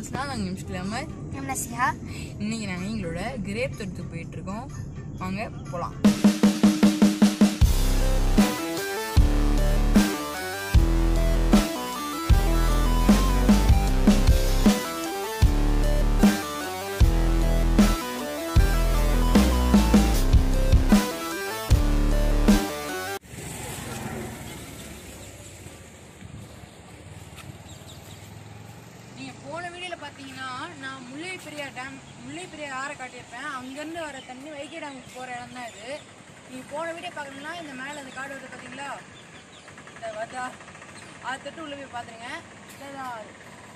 Friends நான் நாங்கள் நிமிஷத்துலாம நசிஹா இன்னைக்கு நாங்கள் எங்களோட கிரேப் தோட்டத்துக்கு போயிட்டு இருக்கோம் வாங்க போகலாம் நீங்கள் போன வீடியோவில் பார்த்தீங்கன்னா நான் முல்லை பெரியார் டேம் முல்லை பெரியார் ஆறை காட்டியிருப்பேன் அங்கேருந்து வர தண்ணி வைகை டேமுக்கு போகிற இடம் தான் இது நீங்கள் போன வீடியோ பார்க்கணும்னா இந்த மேலே அந்த காடு வருது பார்த்தீங்களா இந்த வதா அது தொட்டு உள்ளே போய் பார்த்துருங்க இதான் அது.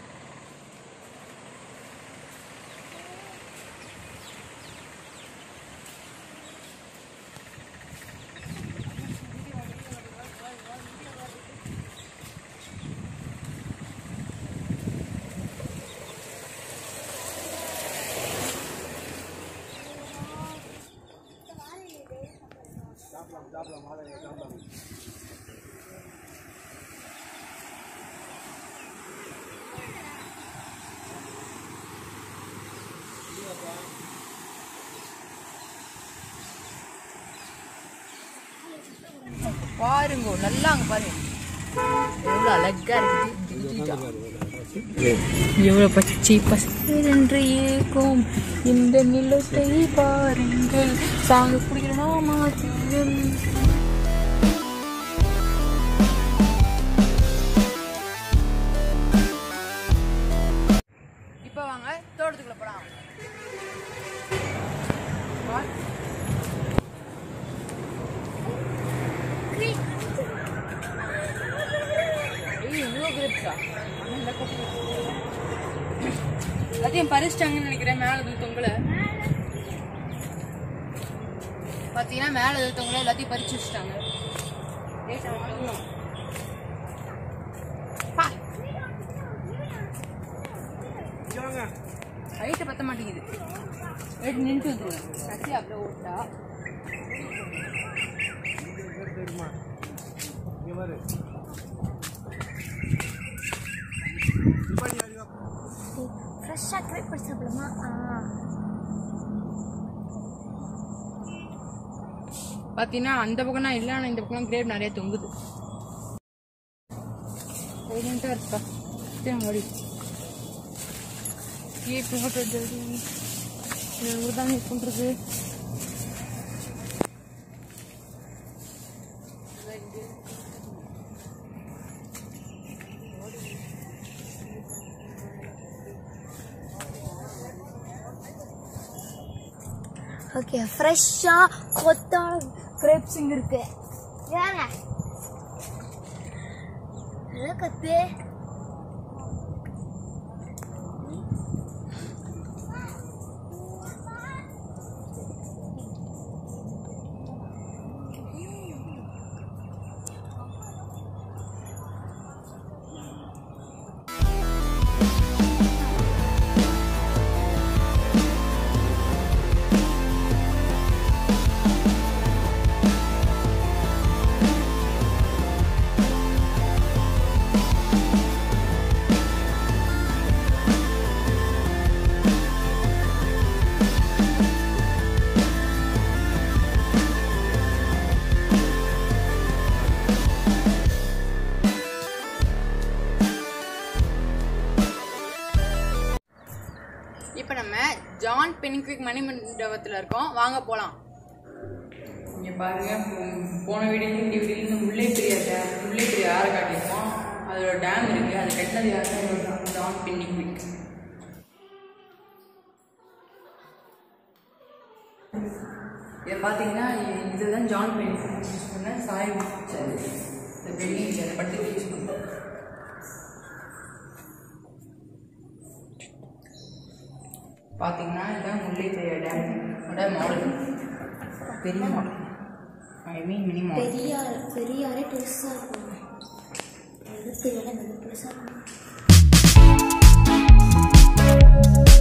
பாருங்க நல்லா அங்கே பாருங்க எவ்வளோ அழகா இருக்குது எவ்வளோ பச்சை பசென்று இருக்கும் இந்த நிலத்தை பாருங்கள் சாங்க குடிக்கிறோமா இப்போ வாங்க தோட்டத்துக்குள்ள போலாம் வா. ஏய், இவ்வளோ கிரிப்ஸா அதையும் பறிச்சிட்டாங்கன்னு நினைக்கிறேன் மேலே இது தொங்கல பார்த்தீங்கன்னா மேலே இது தொங்கல எல்லாத்தையும் பறிச்சு வச்சுட்டாங்க Wait, அவன் வரணும். பா. ஹைட்டு பத்த மாட்டேங்குது வெயிட் நின்றுட்டு வந்துருவேன் கட்சி அப்படியே ஓட்டா ஃப்ரெஷ்ஷாக கிரேப் பண்ணி சாப்பிடலாமா ஆ பார்த்தீங்கன்னா அந்த பக்கம்னா இல்லை ஆனால் இந்த பக்கம் கிரேப் நிறைய தொங்குது சைலண்டாக இருக்கா ஓடி ஏ போட்டோ இது தான் யூஸ் பண்ணுறது ஓகே ஃப்ரெஷ்ஷாக கொத்தான கிரேப்ஸ் இங்கே இருக்கு ஏங்க நல்லா கத்து இப்போ நம்ம ஜான் பெனிக்விக் மணிமண்டபத்தில் இருக்கோம் வாங்க போகலாம் இங்கே பாருங்க போ- போன வீடியோ இந்த வீடியோ முல்லை பெரியார் டேம் முல்லை பெரியார் ஆறை காட்டியிருக்கோம் அதோட டேம் இருக்கு அது கட்டினது யாருன்னா ஜான் பெனிக்விக் இதை பார்த்தீங்கன்னா இ- இதுதான் ஜான் பெனிக்விக் யூஸ் பண்ண சாய் சேர் இந்த பெரிய சேர் படுத்து யூஸ் பண்ணுறோம் பார்த்தீங்கன்னா இதுதான் முல்லை பெரியார் டேமோட மாடல் பெரிய model I mean mini model Periyar பெரியாரே பெருசாக இருக்கும் இது பெரியாரே மிக பெருசாக இருக்கும்